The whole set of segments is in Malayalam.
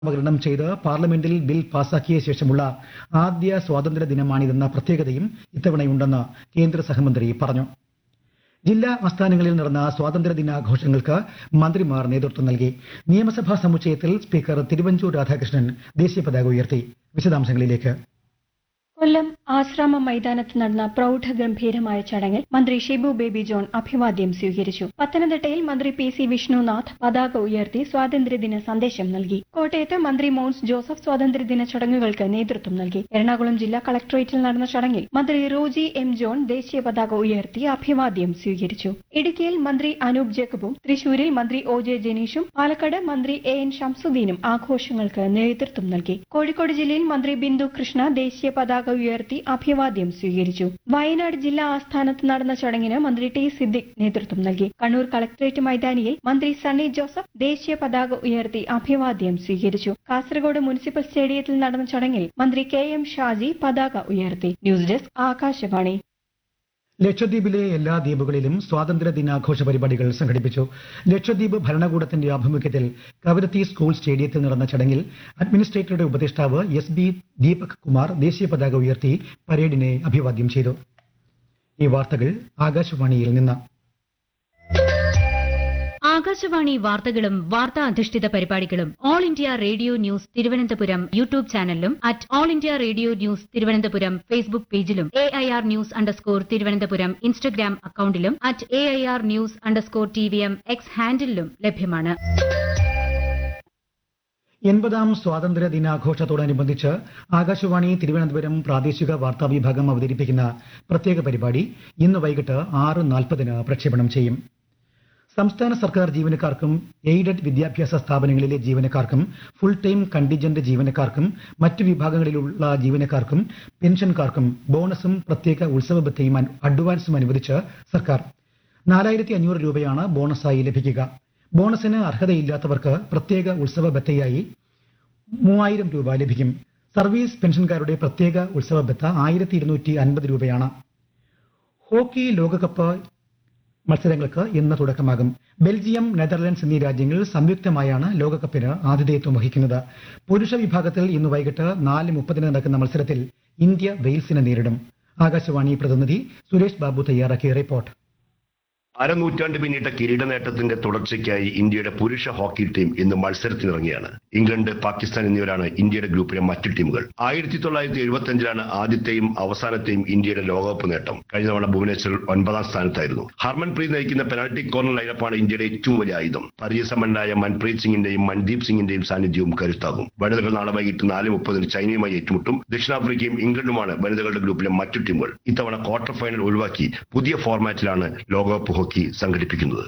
അവതരണം ചെയ്ത് പാർലമെന്റിൽ ബിൽ പാസാക്കിയ ശേഷമുള്ള ആദ്യ സ്വാതന്ത്ര്യ ദിനമാണിതെന്ന പ്രത്യേകതയും ഇത്തവണയുണ്ടെന്ന് കേന്ദ്ര സഹമന്ത്രി പറഞ്ഞു ജില്ലാ ആസ്ഥാനങ്ങളിൽ നടന്ന സ്വാതന്ത്ര്യ ദിനാഘോഷങ്ങൾക്ക് മന്ത്രിമാർ നേതൃത്വം നൽകി നിയമസഭാ സമുച്ചയത്തിൽ സ്പീക്കർ തിരുവഞ്ചൂർ രാധാകൃഷ്ണൻ ദേശീയ പതാക ഉയർത്തി വിശദാംശങ്ങളിലേക്ക് കൊല്ലം ആശ്രാമ മൈതാനത്ത് നടന്ന പ്രൗഢഗംഭീരമായ ചടങ്ങിൽ മന്ത്രി ഷിബു ബേബി ജോൺ അഭിവാദ്യം സ്വീകരിച്ചു പത്തനംതിട്ടയിൽ മന്ത്രി പി സി വിഷ്ണുനാഥ് പതാക ഉയർത്തി സ്വാതന്ത്ര്യദിന സന്ദേശം നൽകി കോട്ടയത്ത് മന്ത്രി മോൻസ് ജോസഫ് സ്വാതന്ത്ര്യദിന ചടങ്ങുകൾക്ക് നേതൃത്വം നൽകി എറണാകുളം ജില്ലാ കളക്ടറേറ്റിൽ നടന്ന ചടങ്ങിൽ മന്ത്രി റോജി എം ജോൺ ദേശീയ പതാക ഉയർത്തി അഭിവാദ്യം സ്വീകരിച്ചു ഇടുക്കിയിൽ മന്ത്രി അനൂപ് ജേക്കബും തൃശൂരിൽ മന്ത്രി ഒ ജെ ജനീഷും പാലക്കാട് മന്ത്രി എ എൻ ഷംസുദ്ദീനും ആഘോഷങ്ങൾക്ക് നേതൃത്വം നൽകി കോഴിക്കോട് ജില്ലയിൽ മന്ത്രി ബിന്ദു കൃഷ്ണ ദേശീയ പതാക ഉയർത്തി അഭിവാദ്യം സ്വീകരിച്ചു വയനാട് ജില്ലാ ആസ്ഥാനത്ത് നടന്ന ചടങ്ങിന് മന്ത്രി ടി സിദ്ദിഖ് നേതൃത്വം നൽകി കണ്ണൂർ കളക്ടറേറ്റ് മൈതാനിയിൽ മന്ത്രി സണ്ണി ജോസഫ് ദേശീയ പതാക ഉയർത്തി അഭിവാദ്യം സ്വീകരിച്ചു കാസർഗോഡ് മുനിസിപ്പൽ സ്റ്റേഡിയത്തിൽ നടന്ന ചടങ്ങിൽ മന്ത്രി കെ എം ഷാജി പതാക ഉയർത്തി ന്യൂസ് ഡെസ്ക് ആകാശവാണി ലക്ഷദ്വീപിലെ എല്ലാ ദ്വീപുകളിലും സ്വാതന്ത്ര്യ ദിനാഘോഷ പരിപാടികൾ സംഘടിപ്പിച്ചു ലക്ഷദ്വീപ് ഭരണകൂടത്തിന്റെ ആഭിമുഖ്യത്തിൽ കവരത്തി സ്കൂൾ സ്റ്റേഡിയത്തിൽ നടന്ന ചടങ്ങിൽ അഡ്മിനിസ്ട്രേറ്ററുടെ ഉപദേഷ്ടാവ് എസ് ബി ദീപക് കുമാർ ദേശീയ പതാക ഉയർത്തി പരേഡിനെ അഭിവാദ്യം ചെയ്തു ഈ വാർത്തകൾ ആകാശവാണിയിൽ നിന്ന് ആകാശവാണി വാർത്തകളും വാർത്താ അധിഷ്ഠിത പരിപാടികളും all India radio news Thiruvananthapuram YouTube ചാനലിലും at all India radio news Thiruvananthapuram Facebook പേജിലും A I R news underscore Thiruvananthapuram Instagram അക്കൌണ്ടിലും at A I R news underscore T V M X ഹാൻഡിലും ലഭ്യമാണ് എൺപതാം സ്വാതന്ത്ര്യ ദിനാഘോഷത്തോടനുബന്ധിച്ച് ആകാശവാണി തിരുവനന്തപുരം പ്രാദേശിക വാർത്താ വിഭാഗം അവതരിപ്പിക്കുന്ന പ്രത്യേക പരിപാടി ഇന്ന് വൈകിട്ട് ആറ് നാൽപ്പതിന് പ്രക്ഷേപണം ചെയ്യും സംസ്ഥാന സർക്കാർ ജീവനക്കാർക്കും എയ്ഡഡ് വിദ്യാഭ്യാസ സ്ഥാപനങ്ങളിലെ ജീവനക്കാർക്കും ഫുൾ ടൈം കണ്ടിജന്റ് ജീവനക്കാർക്കും മറ്റു വിഭാഗങ്ങളിലുള്ള ജീവനക്കാർക്കും പെൻഷൻകാർക്കും ബോണസും പ്രത്യേക ഉത്സവ ബത്തയും അൻ- അഡ്വാൻസും അനുവദിച്ച് സർക്കാർ നാലായിരത്തി അഞ്ഞൂറ് രൂപയാണ് ബോണസായി ലഭിക്കുക ബോണസിന് അർഹതയില്ലാത്തവർക്ക് പ്രത്യേക ഉത്സവ ബത്തയായി മൂവായിരം രൂപ ലഭിക്കും സർവീസ് പെൻഷൻകാരുടെ പ്രത്യേക ഉത്സവ ബത്ത ആയിരത്തി ഇരുന്നൂറ്റി അൻപത് രൂപയാണ് ഹോക്കി ലോകകപ്പ് മത്സരങ്ങൾക്ക് ഇന്ന് തുടക്കമാകും ബെൽജിയം നെതർലൻഡ്സ് എന്നീ രാജ്യങ്ങൾ സംയുക്തമായാണ് ലോകകപ്പിന് ആതിഥേയത്വം വഹിക്കുന്നത് പുരുഷ വിഭാഗത്തിൽ ഇന്ന് വൈകിട്ട് നാല് മുപ്പതിന് നടക്കുന്ന മത്സരത്തിൽ ഇന്ത്യ വെയിൽസിനെ നേരിടും ആകാശവാണി പ്രതിനിധി സുരേഷ് ബാബു തയ്യാറാക്കിയ റിപ്പോർട്ട് അരനൂറ്റാണ്ട് പിന്നിട്ട കിരീട നേട്ടത്തിന്റെ തുടർച്ചയ്ക്കായി ഇന്ത്യയുടെ പുരുഷ ഹോക്കി ടീം ഇന്ന് മത്സരത്തിനിറങ്ങിയാണ് ഇംഗ്ലണ്ട് പാകിസ്ഥാൻ എന്നിവരാണ് ഇന്ത്യയുടെ ഗ്രൂപ്പിലെ മറ്റു ടീമുകൾ ആയിരത്തി തൊള്ളായിരത്തി എഴുപത്തി അഞ്ചിലാണ് ആദ്യത്തെയും അവസാനത്തെയും ഇന്ത്യയുടെ ലോകകപ്പ് നേട്ടം കഴിഞ്ഞ തവണ ഭുവനേശ്വർ ഒൻപതാം സ്ഥാനത്തായിരുന്നു ഹർമൻപ്രീത് നയിക്കുന്ന പെനാൽറ്റി കോർണർ ലൈനപ്പാണ് ഇന്ത്യയുടെ ഏറ്റവും വലിയ ആയുധം പരിചയസമ്പന്നനായ മൻപ്രീത് സിംഗിന്റെയും മൻദീപ് സിംഗിന്റെയും സാന്നിധ്യവും കരുത്താകും വനിതകൾ നാളെ വൈകിട്ട് നാല് മുപ്പതിന് ചൈനയുമായി ഏറ്റുമുട്ടും ദക്ഷിണാഫ്രിക്കയും ഇംഗ്ലണ്ടുമാണ് വനിതകളുടെ ഗ്രൂപ്പിലെ മറ്റു ടീമുകൾ ഇത്തവണ ക്വാർട്ടർ ഫൈനൽ ഒഴിവാക്കി പുതിയ ഫോർമാറ്റിലാണ് ലോകകപ്പ് ഹോക്കി സംഘടിപ്പിക്കുന്നത്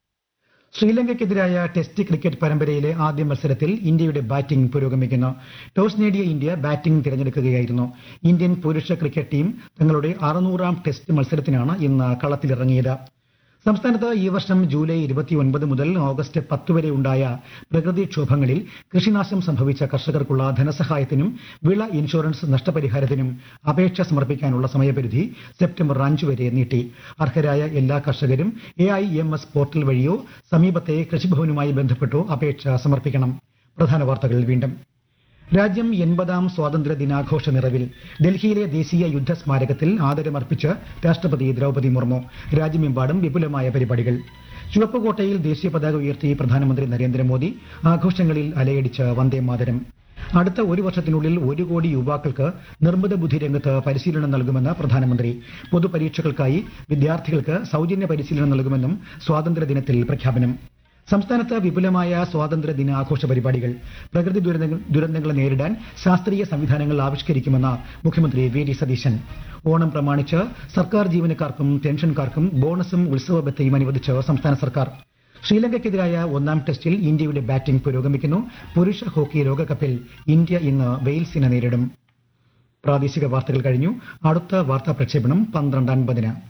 ശ്രീലങ്കയ്ക്കെതിരായ ടെസ്റ്റ് ക്രിക്കറ്റ് പരമ്പരയിലെ ആദ്യ മത്സരത്തിൽ ഇന്ത്യയുടെ ബാറ്റിംഗ് പുരോഗമിക്കുന്നു ടോസ് നേടിയ ഇന്ത്യ ബാറ്റിംഗ് തിരഞ്ഞെടുക്കുകയായിരുന്നു ഇന്ത്യൻ പുരുഷ ക്രിക്കറ്റ് ടീം തങ്ങളുടെ അറുന്നൂറാം ടെസ്റ്റ് മത്സരത്തിനാണ് ഇന്ന് കളത്തിലിറങ്ങിയത് സംസ്ഥാനത്ത് ഈ വർഷം ജൂലൈ ഇരുപത്തിയൊൻപത് മുതൽ ഓഗസ്റ്റ് പത്ത് വരെ ഉണ്ടായ പ്രകൃതിക്ഷോഭങ്ങളിൽ കൃഷിനാശം സംഭവിച്ച കർഷകർക്കുള്ള ധനസഹായത്തിനും വിള ഇൻഷുറൻസ് നഷ്ടപരിഹാരത്തിനും അപേക്ഷ സമർപ്പിക്കാനുള്ള സമയപരിധി സെപ്റ്റംബർ അഞ്ച് വരെ നീട്ടി അർഹരായ എല്ലാ കർഷകരും A I M S portal വഴിയോ സമീപത്തെ കൃഷിഭവനുമായി ബന്ധപ്പെട്ടോ അപേക്ഷ സമർപ്പിക്കണം പ്രധാന വാർത്തകൾ വീണ്ടും രാജ്യം എൺപതാം സ്വാതന്ത്ര്യ ദിനാഘോഷ നിറവിൽ ഡൽഹിയിലെ ദേശീയ യുദ്ധ സ്മാരകത്തിൽ ആദരമർപ്പിച്ച് രാഷ്ട്രപതി ദ്രൗപദി മുർമു രാജ്യമെമ്പാടും വിപുലമായ പരിപാടികൾ ചുവപ്പുകോട്ടയിൽ ദേശീയ പതാക ഉയർത്തി പ്രധാനമന്ത്രി നരേന്ദ്രമോദി ആഘോഷങ്ങളിൽ അലയടിച്ച് വന്ദേ മാതരം അടുത്ത ഒരു വർഷത്തിനുള്ളിൽ ഒരു കോടി യുവാക്കൾക്ക് നിർമ്മിത ബുദ്ധി രംഗത്ത് പരിശീലനം നൽകുമെന്ന് പ്രധാനമന്ത്രി പൊതുപരീക്ഷകൾക്കായി വിദ്യാർത്ഥികൾക്ക് സൗജന്യ പരിശീലനം നൽകുമെന്നും സ്വാതന്ത്ര്യദിനത്തിൽ പ്രഖ്യാപനം സംസ്ഥാനത്ത് വിപുലമായ സ്വാതന്ത്ര്യ ദിനാഘോഷ പരിപാടികൾ പ്രകൃതി ദുരന്തങ്ങൾ ദുരന്തങ്ങളെ നേരിടാൻ ശാസ്ത്രീയ സംവിധാനങ്ങൾ ആവിഷ്കരിക്കുമെന്ന് മുഖ്യമന്ത്രി വി ഡി സതീശൻ ഓണം പ്രമാണിച്ച് സർക്കാർ ജീവനക്കാർക്കും പെൻഷൻകാർക്കും ബോണസും ഉത്സവ ബത്തയും അനുവദിച്ച് സംസ്ഥാന സർക്കാർ ശ്രീലങ്കയ്ക്കെതിരായ ഒന്നാം ടെസ്റ്റിൽ ഇന്ത്യയുടെ ബാറ്റിംഗ് പുരോഗമിക്കുന്നു പുരുഷ ഹോക്കി ലോകകപ്പിൽ ഇന്ത്യ ഇന്ന് വെയിൽസിനെ നേരിടും പ്രാദേശിക വാർത്തകൾ കഴിഞ്ഞു അടുത്ത വാർത്താ പ്രക്ഷേപണം പന്ത്രണ്ട് അൻപതിന്